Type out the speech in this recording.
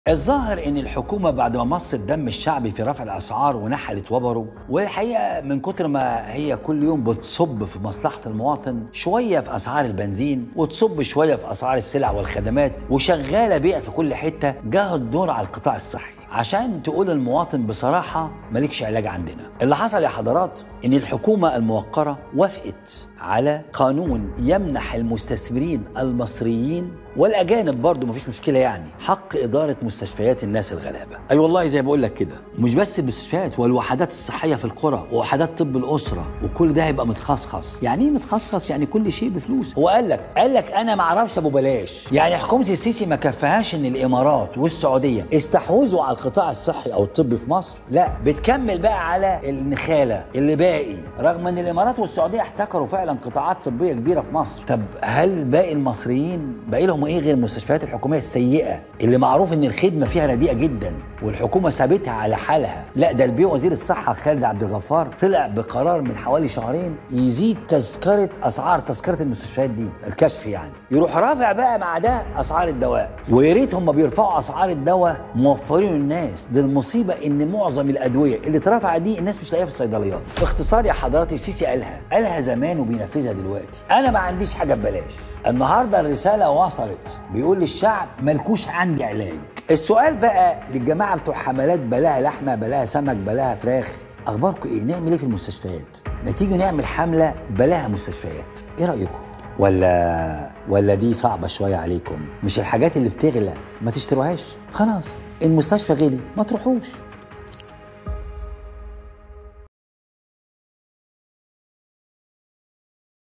الظاهر ان الحكومه بعد ما مصت الدم الشعبي في رفع الاسعار ونحلت وبره والحقيقه من كتر ما هي كل يوم بتصب في مصلحه المواطن شويه في اسعار البنزين وتصب شويه في اسعار السلع والخدمات وشغاله بيع في كل حته جه الدور على القطاع الصحي عشان تقول المواطن بصراحة مالكش علاج عندنا اللي حصل يا حضرات ان الحكومة الموقرة وافقت على قانون يمنح المستثمرين المصريين والاجانب برضه مفيش مشكله يعني حق اداره مستشفيات الناس الغلابه اي أيوة والله زي بقول لك كده مش بس المستشفيات والوحدات الصحيه في القرى ووحدات طب الاسره وكل ده هيبقى متخصص يعني ايه متخصص يعني كل شيء بفلوس هو قال لك قال لك انا ما اعرفش ابو بلاش يعني حكومه السيسي ما كفهاش ان الامارات والسعوديه استحوذوا على القطاع الصحي او الطبي في مصر لا بتكمل بقى على النخاله اللي باقي رغم ان الامارات والسعوديه احتكروا فعلا قطاعات طبيه كبيره في مصر طب هل باقي المصريين باقي لهم ايه غير المستشفيات الحكوميه السيئه اللي معروف ان الخدمه فيها رديئه جدا والحكومه سابتها على حالها لا ده البيه وزير الصحه خالد عبد الغفار طلع بقرار من حوالي شهرين يزيد تذكره اسعار تذكره المستشفيات دي الكشف يعني يروح رافع بقى مع ده اسعار الدواء ويا ريت هم بيرفعوا اسعار الدواء موفرين الناس دي المصيبه ان معظم الادويه اللي اترفع دي الناس مش لاقيها في الصيدليات باختصار يا حضرات السيسي قالها قالها زمان وبينفذها دلوقتي انا ما عنديش حاجه ببلاش النهارده الرساله وصلت بيقول للشعب ملكوش عندي علاج السؤال بقى للجماعه بتوع حملات بلاها لحمه بلاها سمك بلاها فراخ اخباركم ايه نعمل ايه في المستشفيات ما تيجي نعمل حمله بلاها مستشفيات ايه رايكم ولا ولا دي صعبه شويه عليكم مش الحاجات اللي بتغلى ما تشتروهاش خلاص المستشفى غلي ما تروحوش